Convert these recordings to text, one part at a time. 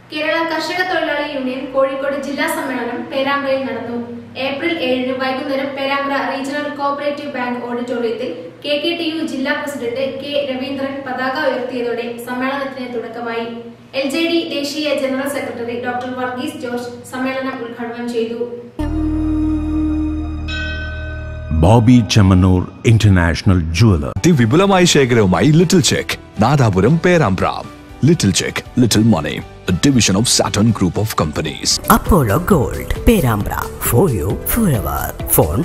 കേരള കർഷക തൊഴിലാളി യൂണിയൻ കോഴിക്കോട് ജില്ലാ സമ്മേളനം പേരാമ്പ്രയിൽ നടന്നു ഏപ്രിൽ ഏഴിന് വൈകുന്നേരം പേരാമ്പ്ര റീജിയണൽ കോഓപ്പറേറ്റീവ് ബാങ്ക് ഓഡിറ്റോറിയത്തിൽ കെ കെ ടി യു ജില്ലാ പ്രസിഡന്റ് കെ രവീന്ദ്രൻ പതാക ഉയർത്തിയതോടെ സമ്മേളനത്തിന് തുടക്കമായി എൽ ജെ ഡി ദേശീയ general secretary doctor Varghese George സമ്മേളനം ഉദ്ഘാടനം ചെയ്തു ബോബി ചെമ്മന്നൂർ ഇന്റർനാഷണൽ ജുവലർ അതിവിപുലമായ ശേഖരവുമായി little check Nadapuram Perambra little check little money division of Saturn group of companies Apollo Gold, Perambra, for you forever. Phone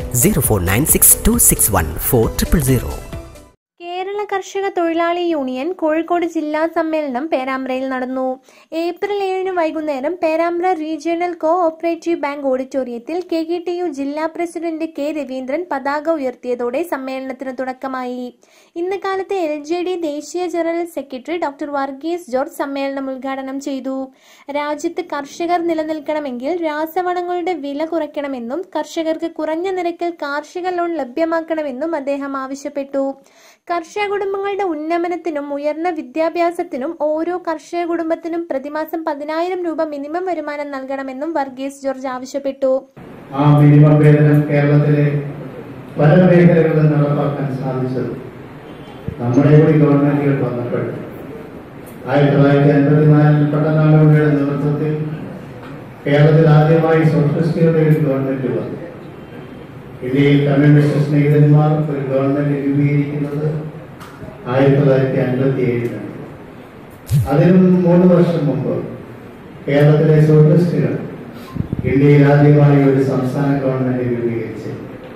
0496261400. Kerala കർഷക തൊഴിലാളി യൂണിയൻ കോഴിക്കോട് ജില്ലാ സമ്മേളനം പേരാമ്പ്രയിൽ നടന്നു ഏപ്രിൽ ഏഴിന് വൈകുന്നേരം Perambra regional cooperative bank ഓഡിറ്റോറിയത്തിൽ കെ കെ ടി യു ജില്ലാ പ്രസിഡന്റ് കെ രവീന്ദ്രൻ പതാക ഉയർത്തിയതോടെ സമ്മേളനത്തിന് തുടക്കമായി ഇന്ന് കാലത്ത് എൽ ജെ ഡി ദേശീയ general secretary doctor Varghese George സമ്മേളനം ഉദ്ഘാടനം ചെയ്തു രാജ്യത്ത് കർഷകർ നിലനിൽക്കണമെങ്കിൽ രാസവളങ്ങളുടെ വില കുറയ്ക്കണമെന്നും കർഷകർക്ക് കുറഞ്ഞ നിരക്കിൽ കാർഷിക ലോൺ ലഭ്യമാക്കണമെന്നും അദ്ദേഹം ആവശ്യപ്പെട്ടു കർഷക കുടുംബങ്ങളുടെ ഉന്നമനത്തിനും ഉയർന്ന വിദ്യാഭ്യാസത്തിനും ഓരോ കർഷക കുടുംബത്തിനും പ്രതിമാസം പതിനായിരം രൂപ മിനിമം വരുമാനം നൽകണമെന്നും വർഗീസ് ജോർജ് ആവശ്യപ്പെട്ടു ആ മിനിമം വേതനം കേരളത്തിലെ പല മേഖലകളിലും നടപ്പാക്കാൻ സാധിച്ചത് നമ്മുടെ കൂടി ഗവൺമെന്റുകൾ വന്നപ്പോൾ ആയിരത്തി തൊള്ളായിരത്തി അൻപത്തിനാലിൽ പട്ടനാടുകളുടെ നേതൃത്വത്തിൽ കേരളത്തിൽ ആദ്യമായി സോഷ്യലിസ്റ്റുകളുടെ ഒരു ഗവൺമെന്റ് വന്നു ഇന്ത്യയിൽ കമ്മ്യൂണിസ്റ്റ് സ്നേഹിതന്മാർ ഒരു ഗവൺമെന്റ് രൂപീകരിക്കുന്നത് ആയിരത്തി തൊള്ളായിരത്തി അൻപത്തി ഏഴിലാണ് അതിനും മൂന്ന് വർഷം മുമ്പ് കേരളത്തിലെ സോഷ്യലിസ്റ്റുകൾ ഇന്ത്യയിൽ ആദ്യമായി ഒരു സംസ്ഥാന ഗവൺമെന്റ് രൂപീകരിച്ച്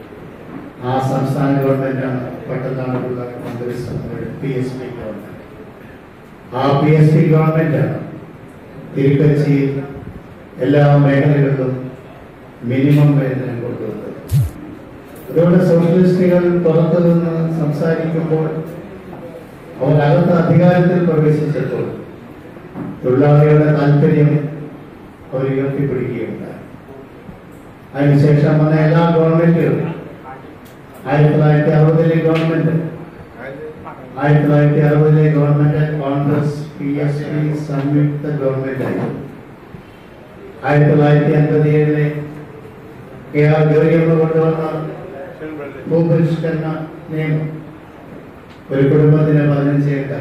ആ സംസ്ഥാന ഗവൺമെന്റാണ് പട്ടനാടുള്ള മന്ത്രിസഭയുടെ പി എസ് പി ഗവൺമെന്റ് ആ പി എസ് പി ഗവൺമെന്റാണ് തിരുക്കൊച്ചിയിൽ എല്ലാ മേഖലകളിലും മിനിമം വേതനം കൊണ്ടുവന്നത് അതുകൊണ്ട് സോഷ്യലിസ്റ്റുകൾ പുറത്തു നിന്ന് സംസാരിക്കുമ്പോൾ അവരകത്ത് അധികാരത്തിൽ പ്രവേശിച്ചപ്പോൾ തൊഴിലാളികളുടെ താല്പര്യം അവർ ഉയർത്തിപ്പിടിക്കുകയുണ്ടായി അതിനുശേഷം വന്ന എല്ലാ ഗവൺമെന്റുകളും ആയിരത്തി തൊള്ളായിരത്തി അറുപതിലെ ഗവൺമെന്റ് ആയിരത്തി തൊള്ളായിരത്തി അറുപതിലെ government Congress P S P സംയുക്ത ഗവൺമെന്റ് ആയി ആയിരത്തി തൊള്ളായിരത്തി അൻപത്തി ഏഴിലെ കെ ആർ ഗൗരിയമ്മ കൊണ്ടുവന്ന ഭൂപരിഷ്കരണ നിയമം ഒരു കുടുംബത്തിന് പതിനഞ്ച് ഏക്കർ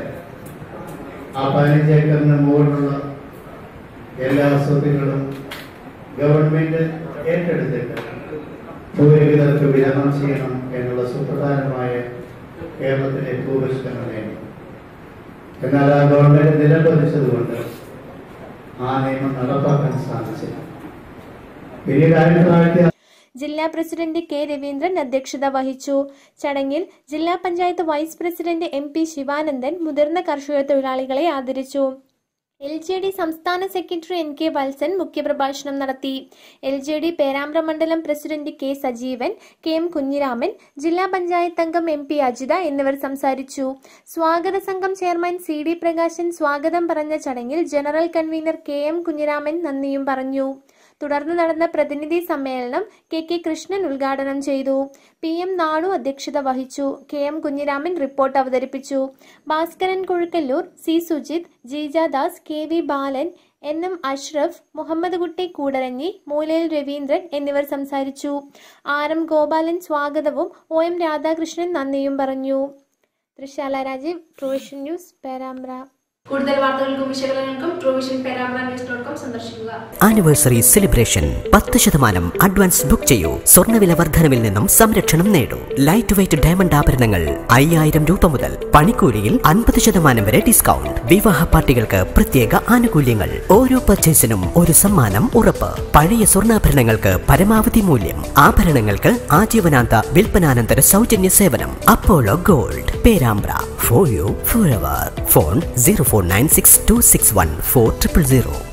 ആ പതിനഞ്ച് ഏക്കറിന് മുകളിലുള്ള എല്ലാ സ്വത്തുക്കളും ഗവൺമെന്റ് ഏറ്റെടുത്തിട്ട് ഭൂരഹിതർക്ക് വിതരണം ചെയ്യണം എന്നുള്ള സുപ്രധാനമായ കേരളത്തിലെ ഭൂപരിഷ്കരണ നിയമം എന്നാൽ ആ ഗവൺമെന്റ് നിലംപതിച്ചതുകൊണ്ട് ആ നിയമം നടപ്പാക്കാൻ സാധിച്ചില്ല പിന്നീട് ആയിരത്തി തൊള്ളായിരത്തി ജില്ലാ പ്രസിഡന്റ് കെ രവീന്ദ്രൻ അധ്യക്ഷത വഹിച്ചു ചടങ്ങിൽ ജില്ലാ panchayat vice president M P Sivanandan മുതിർന്ന കർഷക തൊഴിലാളികളെ ആദരിച്ചു എൽ ജെ ഡി സംസ്ഥാന സെക്രട്ടറി എൻ കെ വത്സൻ മുഖ്യപ്രഭാഷണം നടത്തി എൽ ജെ ഡി പേരാമ്പ്ര മണ്ഡലം president K Sajeevan K M Kunhiraman ജില്ലാ പഞ്ചായത്ത് അംഗം എം പി അജിത എന്നിവർ സംസാരിച്ചു സ്വാഗത സംഘം ചെയർമാൻ സി ഡി പ്രകാശൻ സ്വാഗതം പറഞ്ഞ ചടങ്ങിൽ general convener K M Kunhiraman നന്ദിയും പറഞ്ഞു തുടർന്ന് നടന്ന പ്രതിനിധി സമ്മേളനം കെ കെ കൃഷ്ണൻ ഉദ്ഘാടനം ചെയ്തു പി എം നാണു അധ്യക്ഷത വഹിച്ചു കെ എം കുഞ്ഞിരാമൻ റിപ്പോർട്ട് അവതരിപ്പിച്ചു Bhaskaran Kuzhukkalloor C Sujith Jeejadas K V Balan N M Ashraf Muhammad Kutty Koodaranhi മൂലയിൽ രവീന്ദ്രൻ എന്നിവർ സംസാരിച്ചു ആർ എം ഗോപാലൻ സ്വാഗതവും ഒ എം രാധാകൃഷ്ണൻ നന്ദിയും പറഞ്ഞു തൃശാല രാജീവ് പ്രൊവിഷൻ ന്യൂസ് പേരാമ്പ്ര കൂടുതൽ വാർത്തകൾക്കും വിശകലനങ്ങൾക്കും Truevision Perambra news dot com സന്ദർശിക്കുക ആനിവേഴ്സറി സെലിബ്രേഷൻ പത്ത് ശതമാനം അഡ്വാൻസ് ബുക്ക് ചെയ്യൂ സ്വർണ്ണവില വർധനവിൽ നിന്നും സംരക്ഷണം നേടൂ ലൈറ്റ് വെയിറ്റ് ഡയമണ്ട് ആഭരണങ്ങൾ അയ്യായിരം രൂപ മുതൽ പണിക്കൂലിയിൽ അൻപത് ശതമാനം വരെ ഡിസ്കൗണ്ട് വിവാഹ പാർട്ടികൾക്ക് പ്രത്യേക ആനുകൂല്യങ്ങൾ ഓരോ പർച്ചേസിനും ഒരു സമ്മാനം ഉറപ്പ് പഴയ സ്വർണ്ണാഭരണങ്ങൾക്ക് പരമാവധി മൂല്യം ആഭരണങ്ങൾക്ക് ആജീവനാന്ത വിൽപ്പനാനന്തര സൗജന്യ സേവനം Apollo Gold Perambra for you for phone zero four nine six two six one four triple zero